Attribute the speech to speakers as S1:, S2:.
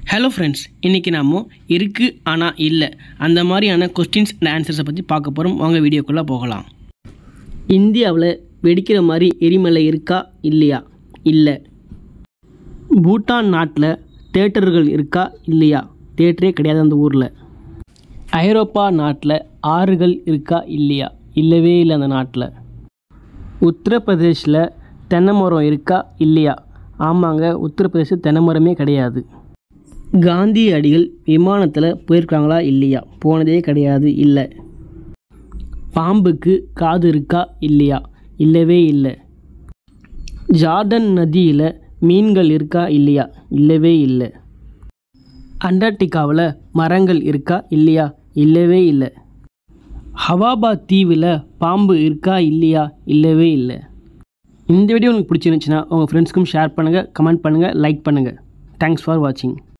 S1: hello friends இன்றைக்கி நாம இருக்குது ஆனால் இல்லை அந்த மாதிரியான கொஸ்டின்ஸ் அண்ட் ஆன்சர்ஸை பற்றி பார்க்க போகிறோம் வாங்க வீடியோக்குள்ளே போகலாம் இந்தியாவில் வெடிக்கிற மாதிரி எரிமலை இருக்கா இல்லையா இல்லை பூட்டான் நாட்டில் தேட்டர்கள் இருக்கா இல்லையா தேட்டரே கிடையாது அந்த ஊரில் ஐரோப்பா நாட்டில் ஆறுகள் இருக்கா இல்லையா இல்லவே இல்லை அந்த நாட்டில் உத்தரப்பிரதேஷில் தென்னை மரம் இருக்கா இல்லையா ஆமாங்க உத்தரப்பிரதேச தென்னை மரமே கிடையாது காந்தி அடிகள் விமானத்தில் போயிருக்காங்களா இல்லையா போனதே கிடையாது இல்லை பாம்புக்கு காது இருக்கா இல்லையா இல்லவே இல்லை ஜார்டன் நதியில் மீன்கள் இருக்கா இல்லையா இல்லவே இல்லை அண்டார்டிகாவில் மரங்கள் இருக்கா இல்லையா இல்லவே இல்லை ஹவாபா தீவில் பாம்பு இருக்கா இல்லையா இல்லவே இல்லை இந்த வீடியோ உங்களுக்கு பிடிச்சிருந்துச்சுன்னா உங்கள் ஃப்ரெண்ட்ஸ்க்கும் ஷேர் பண்ணுங்கள் கமெண்ட் பண்ணுங்கள் லைக் பண்ணுங்கள் தேங்க்ஸ் ஃபார் வாட்சிங்